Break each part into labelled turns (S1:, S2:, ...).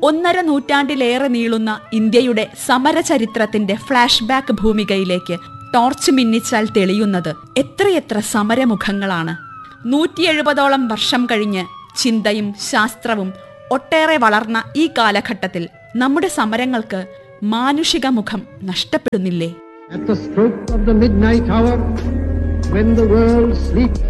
S1: ഒന്നര നൂറ്റാണ്ടിലേറെ നീളുന്ന ഇന്ത്യയുടെ സമരചരിത്രത്തിന്റെ ഫ്ലാഷ് ബാക്ക് ഭൂമികയിലേക്ക് ടോർച്ച് മിന്നിച്ചാൽ തെളിയുന്നത് എത്രയെത്ര സമരമുഖങ്ങളാണ് നൂറ്റി എഴുപതോളം വർഷം കഴിഞ്ഞ് ചിന്തയും ശാസ്ത്രവും ഒട്ടേറെ വളർന്ന ഈ കാലഘട്ടത്തിൽ നമ്മുടെ സമരങ്ങൾക്ക് മാനുഷിക മുഖം നഷ്ടപ്പെടുന്നില്ലേ
S2: At the stroke of the midnight hour, when the world sleeps,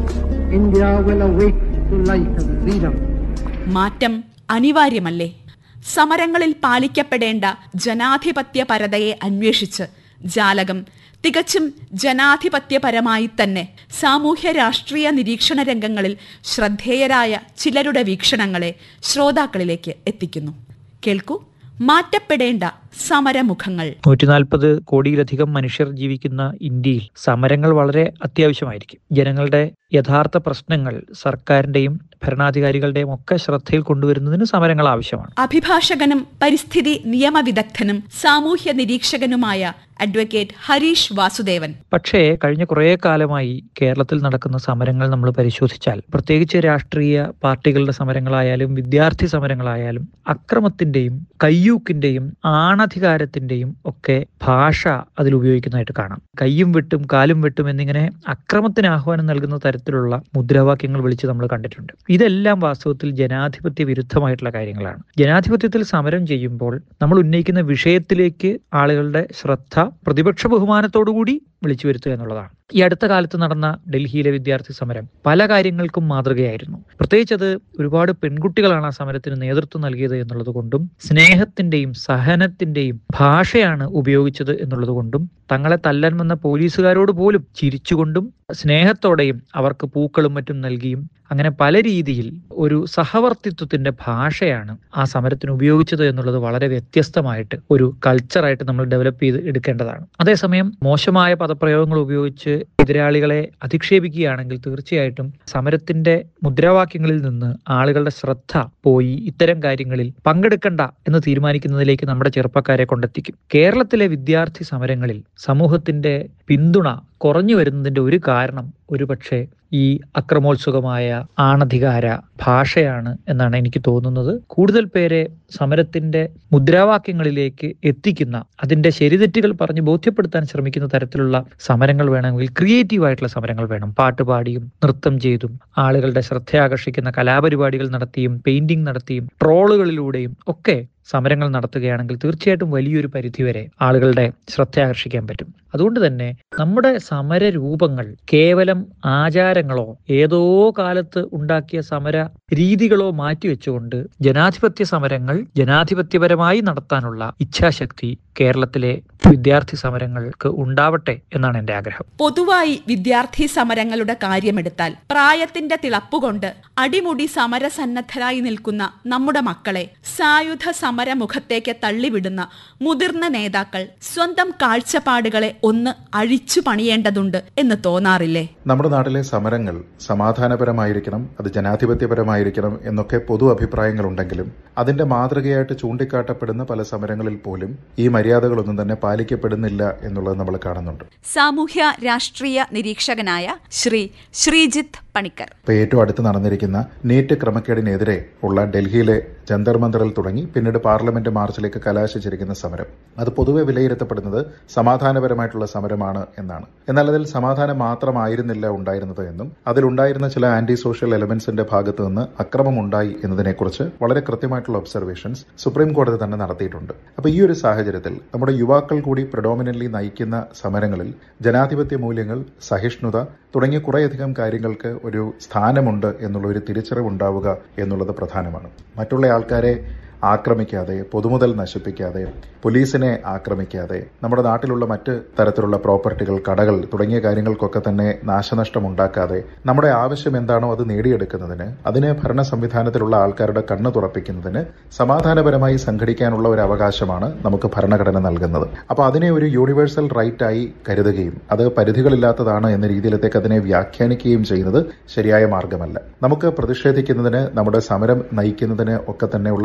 S2: India will awake to life and freedom.
S1: മാറ്റം അനിവാര്യമല്ലേ സമരങ്ങളിൽ പാലിക്കപ്പെടേണ്ട ജനാധിപത്യ പരതയെ അന്വേഷിച്ച് ജാലകം തികച്ചും ജനാധിപത്യപരമായി തന്നെ സാമൂഹ്യ രാഷ്ട്രീയ നിരീക്ഷണ രംഗങ്ങളിൽ ശ്രദ്ധേയരായ ചിലരുടെ വീക്ഷണങ്ങളെ ശ്രോതാക്കളിലേക്ക് എത്തിക്കുന്നു കേൾക്കൂ മാറ്റപ്പെടേണ്ട സമരമുഖങ്ങൾ
S3: നൂറ്റിനാൽപ്പത് കോടിയിലധികം മനുഷ്യർ ജീവിക്കുന്ന ഇന്ത്യയിൽ സമരങ്ങൾ വളരെ അത്യാവശ്യമായിരിക്കും ജനങ്ങളുടെ യഥാർത്ഥ പ്രശ്നങ്ങൾ സർക്കാരിന്റെയും ഭരണാധികാരികളുടെയും ഒക്കെ ശ്രദ്ധയിൽ കൊണ്ടുവരുന്നതിന് സമരങ്ങൾ ആവശ്യമാണ്
S1: അഭിഭാഷകനും പരിസ്ഥിതി നിയമവിദഗ്ധനും സാമൂഹ്യ നിരീക്ഷകനുമായ അഡ്വക്കേറ്റ് ഹരീഷ് വാസുദേവൻ
S3: പക്ഷേ കഴിഞ്ഞ കുറേ കാലമായി കേരളത്തിൽ നടക്കുന്ന സമരങ്ങൾ നമ്മൾ പരിശോധിച്ചാൽ പ്രത്യേകിച്ച് രാഷ്ട്രീയ പാർട്ടികളുടെ സമരങ്ങളായാലും വിദ്യാർത്ഥി സമരങ്ങളായാലും അക്രമത്തിന്റെയും കയ്യൂക്കിന്റെയും ആണധികാരത്തിന്റെയും ഒക്കെ ഭാഷ അതിൽ ഉപയോഗിക്കുന്നതായിട്ട് കാണാം കയ്യും വെട്ടും കാലും വെട്ടും എന്നിങ്ങനെ അക്രമത്തിന് ആഹ്വാനം നൽകുന്ന തരത്തിലുള്ള മുദ്രാവാക്യങ്ങൾ വിളിച്ച് നമ്മൾ കണ്ടിട്ടുണ്ട് ഇതെല്ലാം വാസ്തവത്തിൽ ജനാധിപത്യ വിരുദ്ധമായിട്ടുള്ള കാര്യങ്ങളാണ് ജനാധിപത്യത്തിൽ സമരം ചെയ്യുമ്പോൾ നമ്മൾ ഉന്നയിക്കുന്ന വിഷയത്തിലേക്ക് ആളുകളുടെ ശ്രദ്ധ പ്രതിപക്ഷ ബഹുമാനത്തോടുകൂടി വിളിച്ചു വരുത്തുക എന്നുള്ളതാണ് ഈ അടുത്ത കാലത്ത് നടന്ന ഡൽഹിയിലെ വിദ്യാർത്ഥി സമരം പല കാര്യങ്ങൾക്കും മാതൃകയായിരുന്നു പ്രത്യേകിച്ച് അത് ഒരുപാട് പെൺകുട്ടികളാണ് ആ സമരത്തിന് നേതൃത്വം നൽകിയത് എന്നുള്ളത് കൊണ്ടും സ്നേഹത്തിന്റെയും സഹനത്തിന്റെയും ഭാഷയാണ് ഉപയോഗിച്ചത് എന്നുള്ളത് കൊണ്ടും തങ്ങളെ തല്ലാൻ വന്ന പോലീസുകാരോട് പോലും ചിരിച്ചുകൊണ്ടും സ്നേഹത്തോടെയും അവർക്ക് പൂക്കളും മറ്റും നൽകിയും അങ്ങനെ പല രീതിയിൽ ഒരു സഹവർത്തിത്വത്തിന്റെ ഭാഷയാണ് ആ സമരത്തിന് ഉപയോഗിച്ചത് എന്നുള്ളത് വളരെ വ്യത്യസ്തമായിട്ട് ഒരു കൾച്ചറായിട്ട് നമ്മൾ ഡെവലപ്പ് ചെയ്ത് എടുക്കേണ്ടതാണ് അതേസമയം മോശമായ പദപ്രയോഗങ്ങൾ ഉപയോഗിച്ച് എതിരാളികളെ അധിക്ഷേപിക്കുകയാണെങ്കിൽ തീർച്ചയായിട്ടും സമരത്തിന്റെ മുദ്രാവാക്യങ്ങളിൽ നിന്ന് ആളുകളുടെ ശ്രദ്ധ പോയി ഇത്തരം കാര്യങ്ങളിൽ പങ്കെടുക്കണ്ട എന്ന് തീരുമാനിക്കുന്നതിലേക്ക് നമ്മുടെ ചെറുപ്പക്കാരെ കൊണ്ടെത്തിക്കും കേരളത്തിലെ വിദ്യാർത്ഥി സമരങ്ങളിൽ സമൂഹത്തിന്റെ പിന്തുണ കുറഞ്ഞു വരുന്നതിന്റെ ഒരു കാരണം ഒരുപക്ഷെ ഈ അക്രമോത്സുകമായ ആണധികാര ഭാഷയാണ് എന്നാണ് എനിക്ക് തോന്നുന്നത് കൂടുതൽ പേരെ സമരത്തിന്റെ മുദ്രാവാക്യങ്ങളിലേക്ക് എത്തിക്കുന്ന അതിന്റെ ശരിതെറ്റുകൾ പറഞ്ഞ് ബോധ്യപ്പെടുത്താൻ ശ്രമിക്കുന്ന തരത്തിലുള്ള സമരങ്ങൾ വേണമെങ്കിൽ ക്രിയേറ്റീവ് ആയിട്ടുള്ള സമരങ്ങൾ വേണം പാട്ട് പാടിയും നൃത്തം ചെയ്തും ആളുകളുടെ ശ്രദ്ധ ആകർഷിക്കുന്ന കലാപരിപാടികൾ നടത്തിയും പെയിന്റിംഗ് നടത്തിയും ട്രോളുകളിലൂടെയും ഒക്കെ സമരങ്ങൾ നടത്തുകയാണെങ്കിൽ തീർച്ചയായിട്ടും വലിയൊരു പരിധിവരെ ആളുകളുടെ ശ്രദ്ധ ആകർഷിക്കാൻ പറ്റും അതുകൊണ്ട് തന്നെ നമ്മുടെ സമര രൂപങ്ങൾ കേവലം ആചാരങ്ങളോ ഏതോ കാലത്ത് ഉണ്ടാക്കിയ സമര രീതികളോ മാറ്റിവെച്ചുകൊണ്ട് ജനാധിപത്യ സമരങ്ങൾ ജനാധിപത്യപരമായി നടത്താനുള്ള ഇച്ഛാശക്തി കേരളത്തിലെ വിദ്യാർത്ഥി സമരങ്ങൾക്ക് ഉണ്ടാവട്ടെ എന്നാണ് എന്റെ ആഗ്രഹം
S1: പൊതുവായി വിദ്യാർത്ഥി സമരങ്ങളുടെ കാര്യമെടുത്താൽ പ്രായത്തിന്റെ തിളപ്പുകൊണ്ട് അടിമുടി സമരസന്നദ്ധരായി നിൽക്കുന്ന നമ്മുടെ മക്കളെ സായുധ സമരമുഖത്തേക്ക് തള്ളിവിടുന്ന മുതിർന്ന നേതാക്കൾ സ്വന്തം കാഴ്ചപ്പാടുകളെ ഒന്ന് അഴിച്ചു പണിയേണ്ടതുണ്ട് എന്ന് തോന്നാറില്ലേ
S4: നമ്മുടെ നാട്ടിലെ സമരങ്ങൾ സമാധാനപരമായിരിക്കണം അത് ജനാധിപത്യപരമായിരിക്കണം എന്നൊക്കെ പൊതു അഭിപ്രായങ്ങളുണ്ടെങ്കിലും അതിന്റെ മാതൃകയായിട്ട് ചൂണ്ടിക്കാട്ടപ്പെടുന്ന പല സമരങ്ങളിൽ പോലും ഈ മര്യാദകളൊന്നും തന്നെ പാലിക്കപ്പെടുന്നില്ല എന്നുള്ളത് നമ്മൾ കാണുന്നുണ്ട്
S1: സാമൂഹ്യ രാഷ്ട്രീയ നിരീക്ഷകനായ ശ്രീ ശ്രീജിത്ത് പണിക്കർ
S4: ഇപ്പൊ ഏറ്റവും അടുത്ത് നടന്നിരിക്കുന്ന നീറ്റ് ക്രമക്കേടിനെതിരെ ഉള്ള ഡൽഹിയിലെ ജന്തർ മന്ദറിൽ തുടങ്ങി പിന്നീട് പാർലമെന്റ് മാർച്ചിലേക്ക് കലാശിച്ചിരിക്കുന്ന സമരം അത് പൊതുവെ വിലയിരുത്തപ്പെടുന്നത് സമാധാനപരമായിട്ടുള്ള സമരമാണ് എന്നാണ് എന്നാൽ അതിൽ സമാധാനം മാത്രമായിരുന്നില്ല ഉണ്ടായിരുന്നത് എന്നും അതിലുണ്ടായിരുന്ന ചില ആന്റി സോഷ്യൽ എലമെന്റ്സിന്റെ ഭാഗത്ത് നിന്ന് അക്രമം ഉണ്ടായി എന്നതിനെക്കുറിച്ച് വളരെ കൃത്യമായിട്ടുള്ള ഒബ്സർവേഷൻസ് സുപ്രീം കോടതി തന്നെ നടത്തിയിട്ടുണ്ട് അപ്പൊ ഈ ഒരു സാഹചര്യത്തിൽ നമ്മുടെ യുവാക്കൾ കൂടി പ്രഡോമിനന്റ്ലി നയിക്കുന്ന സമരങ്ങളിൽ ജനാധിപത്യ മൂല്യങ്ങൾ സഹിഷ്ണുത തുടങ്ങിയ കുറേയധികം കാര്യങ്ങൾക്ക് ഒരു സ്ഥാനമുണ്ട് എന്നുള്ള ഒരു തിരിച്ചറിവ് ഉണ്ടാവുക എന്നുള്ളത് പ്രധാനമാണ് മറ്റുള്ള ആൾക്കാരെ ആക്രമിക്കാതെ പൊതുമുതൽ നശിപ്പിക്കാതെ പോലീസിനെ ആക്രമിക്കാതെ നമ്മുടെ നാട്ടിലുള്ള മറ്റ് തരത്തിലുള്ള പ്രോപ്പർട്ടികൾ കടകൾ തുടങ്ങിയ കാര്യങ്ങൾക്കൊക്കെ തന്നെ നാശനഷ്ടം ഉണ്ടാക്കാതെ നമ്മുടെ ആവശ്യം എന്താണോ അത് നേടിയെടുക്കുന്നതിന് അതിന് ഭരണ സംവിധാനത്തിലുള്ള ആൾക്കാരുടെ കണ്ണ് തുറപ്പിക്കുന്നതിന് സമാധാനപരമായി സംഘടിക്കാനുള്ള ഒരു അവകാശമാണ് നമുക്ക് ഭരണഘടന നൽകുന്നത് അപ്പോൾ അതിനെ ഒരു യൂണിവേഴ്സൽ റൈറ്റ് ആയി കരുതുകയും അത് പരിധികളില്ലാത്തതാണ് എന്ന രീതിയിലത്തേക്ക് അതിനെ വ്യാഖ്യാനിക്കുകയും ചെയ്യുന്നത് ശരിയായ മാർഗമല്ല നമുക്ക് പ്രതിഷേധിക്കുന്നതിന് നമ്മുടെ സമരം നയിക്കുന്നതിന് ഒക്കെ തന്നെയുള്ള മൗലിക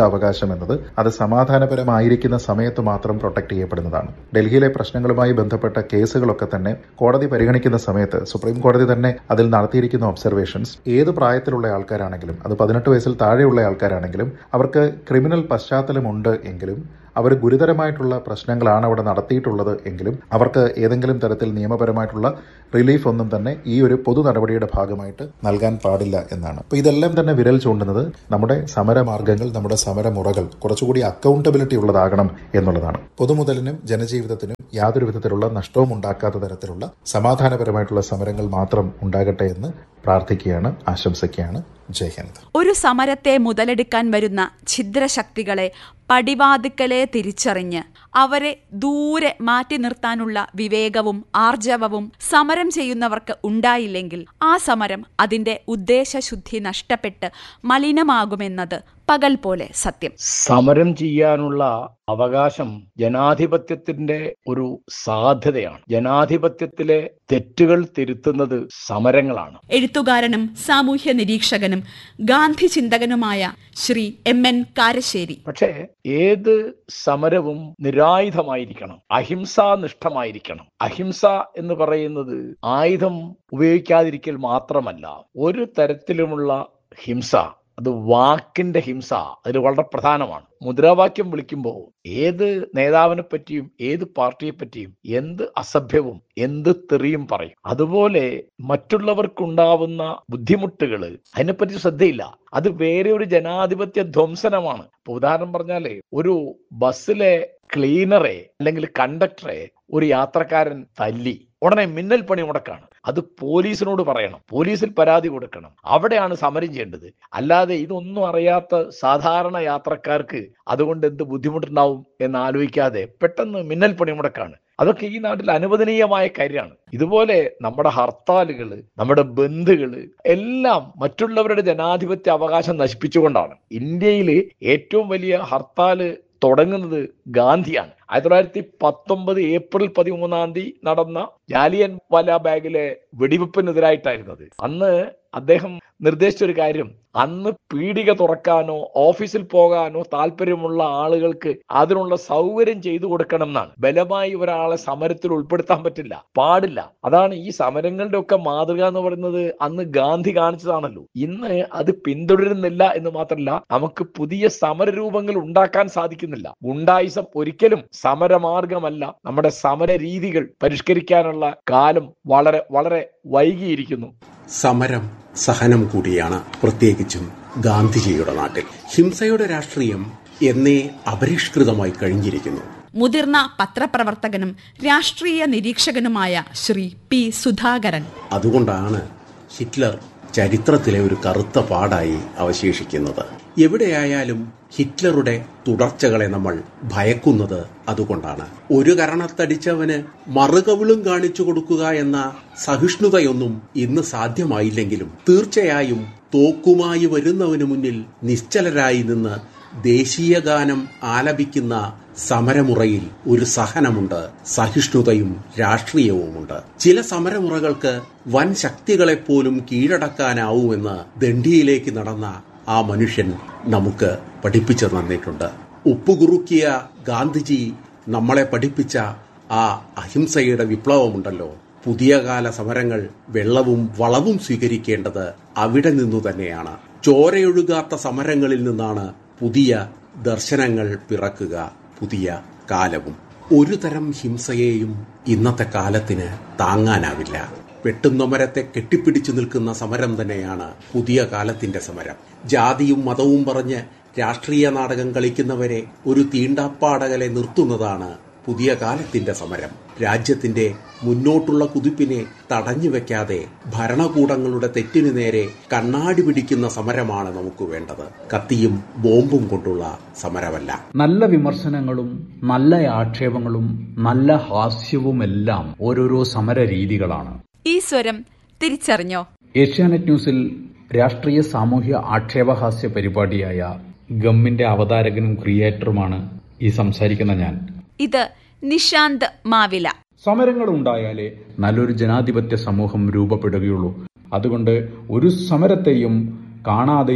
S4: മൗലികാവകാശം എന്നത് അത് സമാധാനപരമായിരിക്കുന്ന സമയത്ത് മാത്രം പ്രൊട്ടക്ട് ചെയ്യപ്പെടുന്നതാണ് ഡൽഹിയിലെ പ്രശ്നങ്ങളുമായി ബന്ധപ്പെട്ട കേസുകളൊക്കെ തന്നെ കോടതി പരിഗണിക്കുന്ന സമയത്ത് സുപ്രീം കോടതി തന്നെ അതിൽ നടത്തിയിരിക്കുന്ന ഒബ്സർവേഷൻസ് ഏത് പ്രായത്തിലുള്ള ആൾക്കാരാണെങ്കിലും അത് പതിനെട്ട് വയസ്സിൽ താഴെയുള്ള ആൾക്കാരാണെങ്കിലും അവർക്ക് ക്രിമിനൽ പശ്ചാത്തലമുണ്ട് എങ്കിലും അവർ ഗുരുതരമായിട്ടുള്ള പ്രശ്നങ്ങളാണ് അവിടെ നടത്തിയിട്ടുള്ളത് എങ്കിലും അവർക്ക് ഏതെങ്കിലും തരത്തിൽ നിയമപരമായിട്ടുള്ള റിലീഫ് ഒന്നും തന്നെ ഈ ഒരു പൊതു നടപടിയുടെ ഭാഗമായിട്ട് നൽകാൻ പാടില്ല എന്നാണ് അപ്പോൾ ഇതെല്ലാം തന്നെ വിരൽ ചൂണ്ടുന്നത് നമ്മുടെ സമരമാർഗങ്ങൾ നമ്മുടെ സമരമുറകൾ കുറച്ചുകൂടി അക്കൗണ്ടബിലിറ്റി ഉള്ളതാകണം എന്നുള്ളതാണ് പൊതുമുതലിനും ജനജീവിതത്തിനും യാതൊരു വിധത്തിലുള്ള നഷ്ടവും ഉണ്ടാക്കാത്ത തരത്തിലുള്ള സമാധാനപരമായിട്ടുള്ള സമരങ്ങൾ മാത്രം ഉണ്ടാകട്ടെ എന്ന് പ്രാർത്ഥിക്കുകയാണ് ആശംസിക്കുകയാണ് ജയ് ഹിന്ദ്
S1: ഒരു സമരത്തെ മുതലെടുക്കാൻ വരുന്ന ഛിദ്രശക്തികളെ പടിവാതിക്കലെ തിരിച്ചറിഞ്ഞ് അവരെ ദൂരെ മാറ്റി നിർത്താനുള്ള വിവേകവും ആർജവവും സമരം ചെയ്യുന്നവർക്ക് ഉണ്ടായില്ലെങ്കിൽ ആ സമരം അതിന്റെ ഉദ്ദേശശുദ്ധി നഷ്ടപ്പെട്ട് മലിനമാകുമെന്നത് പകൽ പോലെ സത്യം
S5: സമരം ചെയ്യാനുള്ള അവകാശം ജനാധിപത്യത്തിന്റെ ഒരു സാധ്യതയാണ് ജനാധിപത്യത്തിലെ തെറ്റുകൾ തിരുത്തുന്നത് സമരങ്ങളാണ്
S1: എഴുത്തുകാരനും സാമൂഹ്യ നിരീക്ഷകനും ഗാന്ധി ചിന്തകനുമായ ശ്രീ എം എൻ കാരശ്ശേരി
S5: പക്ഷേ ഏത് സമരവും നിരായുധമായിരിക്കണം അഹിംസാനിഷ്ഠമായിരിക്കണം അഹിംസ എന്ന് പറയുന്നത് ആയുധം ഉപയോഗിക്കാതിരിക്കൽ മാത്രമല്ല ഒരു തരത്തിലുമുള്ള ഹിംസ അത് വാക്കിന്റെ ഹിംസ അതിൽ വളരെ പ്രധാനമാണ് മുദ്രാവാക്യം വിളിക്കുമ്പോൾ ഏത് നേതാവിനെ പറ്റിയും ഏത് പാർട്ടിയെ പറ്റിയും എന്ത് അസഭ്യവും എന്ത് തെറിയും പറയും അതുപോലെ മറ്റുള്ളവർക്കുണ്ടാവുന്ന ബുദ്ധിമുട്ടുകൾ അതിനെപ്പറ്റി ശ്രദ്ധയില്ല അത് വേറെ ഒരു ജനാധിപത്യ ധ്വംസനമാണ് ഇപ്പൊ ഉദാഹരണം പറഞ്ഞാലേ ഒരു ബസ്സിലെ ക്ലീനറെ അല്ലെങ്കിൽ കണ്ടക്ടറെ ഒരു യാത്രക്കാരൻ തല്ലി ഉടനെ മിന്നൽ പണി മുടക്കാണ് അത് പോലീസിനോട് പറയണം പോലീസിൽ പരാതി കൊടുക്കണം അവിടെയാണ് സമരം ചെയ്യേണ്ടത് അല്ലാതെ ഇതൊന്നും അറിയാത്ത സാധാരണ യാത്രക്കാർക്ക് അതുകൊണ്ട് എന്ത് ബുദ്ധിമുട്ടുണ്ടാവും എന്ന് ആലോചിക്കാതെ പെട്ടെന്ന് മിന്നൽ പണി മുടക്കാണ് അതൊക്കെ ഈ നാട്ടിൽ അനുവദനീയമായ കാര്യമാണ് ഇതുപോലെ നമ്മുടെ ഹർത്താലുകൾ നമ്മുടെ ബന്ധുകൾ എല്ലാം മറ്റുള്ളവരുടെ ജനാധിപത്യ അവകാശം നശിപ്പിച്ചുകൊണ്ടാണ് ഇന്ത്യയിൽ ഏറ്റവും വലിയ ഹർത്താല് തുടങ്ങുന്നത് ഗാന്ധിയാണ് ആയിരത്തി തൊള്ളായിരത്തി പത്തൊമ്പത് ഏപ്രിൽ പതിമൂന്നാം തീയതി നടന്ന ജാലിയൻ വാലാബാഗിലെ വെടിവെപ്പിനെതിരായിട്ടായിരുന്നത് അന്ന് അദ്ദേഹം നിർദ്ദേശിച്ച ഒരു കാര്യം അന്ന് പീടിക തുറക്കാനോ ഓഫീസിൽ പോകാനോ താല്പര്യമുള്ള ആളുകൾക്ക് അതിനുള്ള സൗകര്യം ചെയ്തു കൊടുക്കണം എന്നാണ് ബലമായി ഒരാളെ സമരത്തിൽ ഉൾപ്പെടുത്താൻ പറ്റില്ല പാടില്ല അതാണ് ഈ സമരങ്ങളുടെ ഒക്കെ മാതൃക എന്ന് പറയുന്നത് അന്ന് ഗാന്ധി കാണിച്ചതാണല്ലോ ഇന്ന് അത് പിന്തുടരുന്നില്ല എന്ന് മാത്രമല്ല നമുക്ക് പുതിയ സമരരൂപങ്ങൾ ഉണ്ടാക്കാൻ സാധിക്കുന്നില്ല ഗുണ്ടായിസം ഒരിക്കലും സമരമാർഗമല്ല നമ്മുടെ സമര രീതികൾ പരിഷ്കരിക്കാനുള്ള കാലം വളരെ വളരെ വൈകിയിരിക്കുന്നു
S6: സമരം സഹനം കൂടിയാണ് പ്രത്യേകിച്ചും ഗാന്ധിജിയുടെ നാട്ടിൽ ഹിംസയുടെ രാഷ്ട്രീയം എന്നേ അപരിഷ്കൃതമായി കഴിഞ്ഞിരിക്കുന്നു
S1: മുതിർന്ന പത്രപ്രവർത്തകനും രാഷ്ട്രീയ നിരീക്ഷകനുമായ ശ്രീ പി സുധാകരൻ
S6: അതുകൊണ്ടാണ് ഹിറ്റ്ലർ ചരിത്രത്തിലെ ഒരു കറുത്ത പാടായി അവശേഷിക്കുന്നത് എവിടെയായാലും ഹിറ്റ്ലറുടെ തുടർച്ചകളെ നമ്മൾ ഭയക്കുന്നത് അതുകൊണ്ടാണ് ഒരു കരണത്തടിച്ചവന് മറുകവിളും കാണിച്ചു കൊടുക്കുക എന്ന സഹിഷ്ണുതയൊന്നും ഇന്ന് സാധ്യമായില്ലെങ്കിലും തീർച്ചയായും തോക്കുമായി വരുന്നവന് മുന്നിൽ നിശ്ചലരായി നിന്ന് ദേശീയ ഗാനം ആലപിക്കുന്ന സമരമുറയിൽ ഒരു സഹനമുണ്ട് സഹിഷ്ണുതയും രാഷ്ട്രീയവുമുണ്ട് ചില സമരമുറകൾക്ക് വൻ ശക്തികളെപ്പോലും കീഴടക്കാനാവുമെന്ന് ദണ്ഡിയിലേക്ക് നടന്ന ആ മനുഷ്യൻ നമുക്ക് പഠിപ്പിച്ചു തന്നിട്ടുണ്ട് ഉപ്പുകുറുക്കിയ ഗാന്ധിജി നമ്മളെ പഠിപ്പിച്ച ആ അഹിംസയുടെ വിപ്ലവമുണ്ടല്ലോ പുതിയ കാല സമരങ്ങൾ വെള്ളവും വളവും സ്വീകരിക്കേണ്ടത് അവിടെ നിന്നു തന്നെയാണ് ചോരയൊഴുകാത്ത സമരങ്ങളിൽ നിന്നാണ് പുതിയ ദർശനങ്ങൾ പിറക്കുക പുതിയ കാലവും ഒരു തരം ഹിംസയെയും ഇന്നത്തെ കാലത്തിന് താങ്ങാനാവില്ല വെട്ടുന്ന മരത്തെ കെട്ടിപ്പിടിച്ചു നിൽക്കുന്ന സമരം തന്നെയാണ് പുതിയ കാലത്തിന്റെ സമരം ജാതിയും മതവും പറഞ്ഞ് രാഷ്ട്രീയ നാടകം കളിക്കുന്നവരെ ഒരു തീണ്ടാപ്പാടകലെ നിർത്തുന്നതാണ് പുതിയ കാലത്തിന്റെ സമരം രാജ്യത്തിന്റെ മുന്നോട്ടുള്ള കുതിപ്പിനെ തടഞ്ഞു വെക്കാതെ ഭരണകൂടങ്ങളുടെ തെറ്റിനു നേരെ കണ്ണാടി പിടിക്കുന്ന സമരമാണ് നമുക്ക് വേണ്ടത് കത്തിയും ബോംബും കൊണ്ടുള്ള സമരമല്ല
S7: നല്ല വിമർശനങ്ങളും നല്ല ആക്ഷേപങ്ങളും നല്ല ഹാസ്യവുമെല്ലാം ഓരോരോ സമര രീതികളാണ്
S1: ഈ സ്വരം തിരിച്ചറിഞ്ഞോ
S7: ഏഷ്യാനെറ്റ് ന്യൂസിൽ രാഷ്ട്രീയ സാമൂഹ്യ ആക്ഷേപഹാസ്യ പരിപാടിയായ ഗമ്മിന്റെ അവതാരകനും ക്രിയേറ്ററുമാണ് ഈ സംസാരിക്കുന്ന ഞാൻ
S1: ഇത് നിശാന്ത് മാവില
S7: സമരങ്ങൾ ഉണ്ടായാലേ നല്ലൊരു ജനാധിപത്യ സമൂഹം രൂപപ്പെടുകയുള്ളൂ അതുകൊണ്ട് ഒരു സമരത്തെയും കാണാതെയും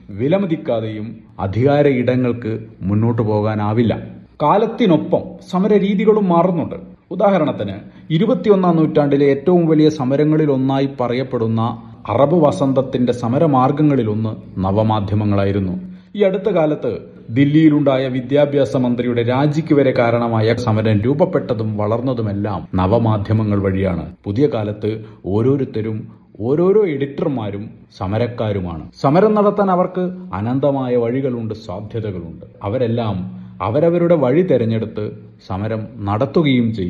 S7: വിലമതിക്കാതെയും അധികാര ഇടങ്ങൾക്ക് മുന്നോട്ടു പോകാനാവില്ല കാലത്തിനൊപ്പം സമര രീതികളും മാറുന്നുണ്ട് ഉദാഹരണത്തിന് ഇരുപത്തിയൊന്നാം നൂറ്റാണ്ടിലെ ഏറ്റവും വലിയ സമരങ്ങളിൽ ഒന്നായി പറയപ്പെടുന്ന അറബ് വസന്തത്തിന്റെ സമരമാർഗങ്ങളിലൊന്ന് നവമാധ്യമങ്ങളായിരുന്നു ഈ അടുത്ത കാലത്ത് ദില്ലിയിലുണ്ടായ വിദ്യാഭ്യാസ മന്ത്രിയുടെ രാജിക്ക് വരെ കാരണമായ സമരം രൂപപ്പെട്ടതും വളർന്നതുമെല്ലാം നവമാധ്യമങ്ങൾ വഴിയാണ് പുതിയ കാലത്ത് ഓരോരുത്തരും ഓരോരോ എഡിറ്റർമാരും സമരക്കാരുമാണ് സമരം നടത്താൻ അവർക്ക് അനന്തമായ വഴികളുണ്ട് സാധ്യതകളുണ്ട് അവരെല്ലാം അവരവരുടെ വഴി തെരഞ്ഞെടുത്ത് സമരം നടത്തുകയും ചെയ്യും